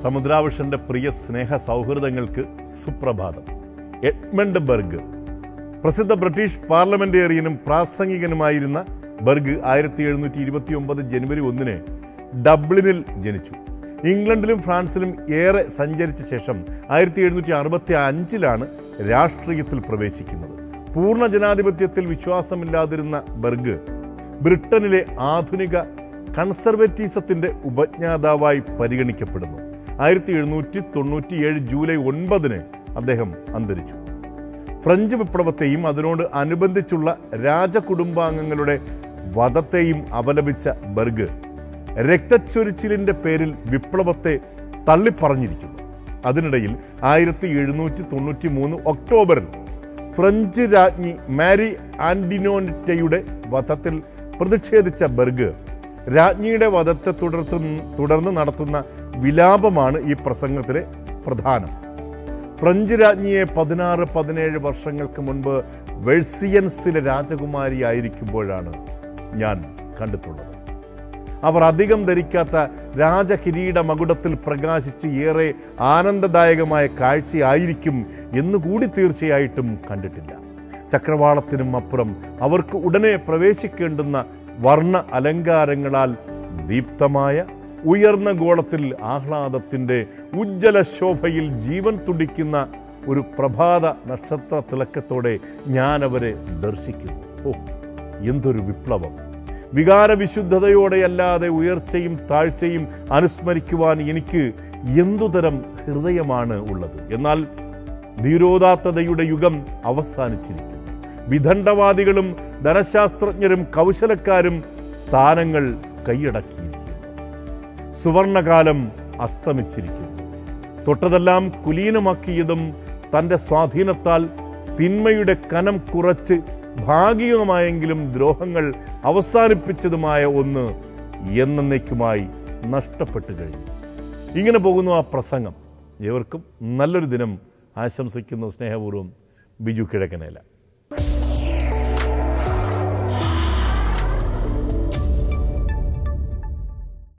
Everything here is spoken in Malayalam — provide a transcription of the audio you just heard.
സമുദ്രാവിഷന്റെ പ്രിയ സ്നേഹ സൗഹൃദങ്ങൾക്ക് സുപ്രഭാതം എഡ്മണ്ട് ബർഗ് പ്രസിദ്ധ ബ്രിട്ടീഷ് പാർലമെന്റേറിയനും പ്രാസംഗികനുമായിരുന്ന ബർഗ് ആയിരത്തി എഴുന്നൂറ്റി ഇരുപത്തി ഒമ്പത് ജനുവരി ഒന്നിന് ഡബ്ലിനിൽ ജനിച്ചു ഇംഗ്ലണ്ടിലും ഫ്രാൻസിലും ഏറെ സഞ്ചരിച്ച ശേഷം ആയിരത്തി എഴുന്നൂറ്റി അറുപത്തി അഞ്ചിലാണ് രാഷ്ട്രീയത്തിൽ പ്രവേശിക്കുന്നത് പൂർണ്ണ ജനാധിപത്യത്തിൽ വിശ്വാസമില്ലാതിരുന്ന ബർഗ് ബ്രിട്ടനിലെ ആധുനിക കൺസർവേറ്റീസത്തിന്റെ ഉപജ്ഞാതാവായി പരിഗണിക്കപ്പെടുന്നു ആയിരത്തി എഴുന്നൂറ്റി തൊണ്ണൂറ്റിയേഴ് ജൂലൈ ഒൻപതിന് അദ്ദേഹം അന്തരിച്ചു ഫ്രഞ്ച് വിപ്ലവത്തെയും അതിനോട് അനുബന്ധിച്ചുള്ള രാജകുടുംബാംഗങ്ങളുടെ വധത്തെയും അപലപിച്ച ബർഗ് രക്തച്ചൊരിച്ചിലിന്റെ പേരിൽ വിപ്ലവത്തെ തള്ളിപ്പറഞ്ഞിരിക്കുന്നു അതിനിടയിൽ ആയിരത്തി എഴുന്നൂറ്റി തൊണ്ണൂറ്റി മൂന്ന് ഒക്ടോബറിൽ ഫ്രഞ്ച് രാജ്ഞി മാരി ആന്റിനോനിറ്റയുടെ വധത്തിൽ പ്രതിഷേധിച്ച ബർഗ് രാജ്ഞിയുടെ വധത്തെ തുടർന്ന് തുടർന്ന് നടത്തുന്ന വിലാപമാണ് ഈ പ്രസംഗത്തിലെ പ്രധാനം ഫ്രഞ്ച് രാജ്ഞിയെ പതിനാറ് പതിനേഴ് വർഷങ്ങൾക്ക് മുൻപ് വെഴ്സിയൻസിലെ രാജകുമാരിയായിരിക്കുമ്പോഴാണ് ഞാൻ കണ്ടിട്ടുള്ളത് അവർ അധികം ധരിക്കാത്ത രാജകിരീട മകുടത്തിൽ പ്രകാശിച്ച് ഏറെ ആനന്ദദായകമായ കാഴ്ചയായിരിക്കും എന്നുകൂടി തീർച്ചയായിട്ടും കണ്ടിട്ടില്ല ചക്രവാളത്തിനും അപ്പുറം അവർക്ക് ഉടനെ പ്രവേശിക്കേണ്ടുന്ന വർണ്ണ അലങ്കാരങ്ങളാൽ ദീപ്തമായ ഉയർന്ന ഗോളത്തിൽ ആഹ്ലാദത്തിൻ്റെ ഉജ്ജ്വല ശോഭയിൽ ജീവൻ തുടിക്കുന്ന ഒരു പ്രഭാത നക്ഷത്ര തിളക്കത്തോടെ ഞാൻ അവരെ ദർശിക്കുന്നു ഓ എന്തൊരു വിപ്ലവം വികാരവിശുദ്ധതയോടെയല്ലാതെ ഉയർച്ചയും താഴ്ചയും അനുസ്മരിക്കുവാൻ എനിക്ക് എന്തുതരം ഹൃദയമാണ് ഉള്ളത് എന്നാൽ ധീരോദാത്തതയുടെ യുഗം അവസാനിച്ചിരിക്കുന്നു വിദണ്ഡവാദികളും ധനശാസ്ത്രജ്ഞരും കൗശലക്കാരും സ്ഥാനങ്ങൾ കൈയടക്കിയിരിക്കുന്നു സുവർണകാലം അസ്തമിച്ചിരിക്കുന്നു തൊട്ടതെല്ലാം കുലീനമാക്കിയതും തൻ്റെ സ്വാധീനത്താൽ തിന്മയുടെ കനം കുറച്ച് ഭാഗികമായെങ്കിലും ദ്രോഹങ്ങൾ അവസാനിപ്പിച്ചതുമായ ഒന്ന് എന്നേക്കുമായി നഷ്ടപ്പെട്ടു കഴിഞ്ഞു ഇങ്ങനെ പോകുന്നു ആ പ്രസംഗം ഏവർക്കും നല്ലൊരു ദിനം ആശംസിക്കുന്നു സ്നേഹപൂർവ്വം ബിജു കിഴക്കനേല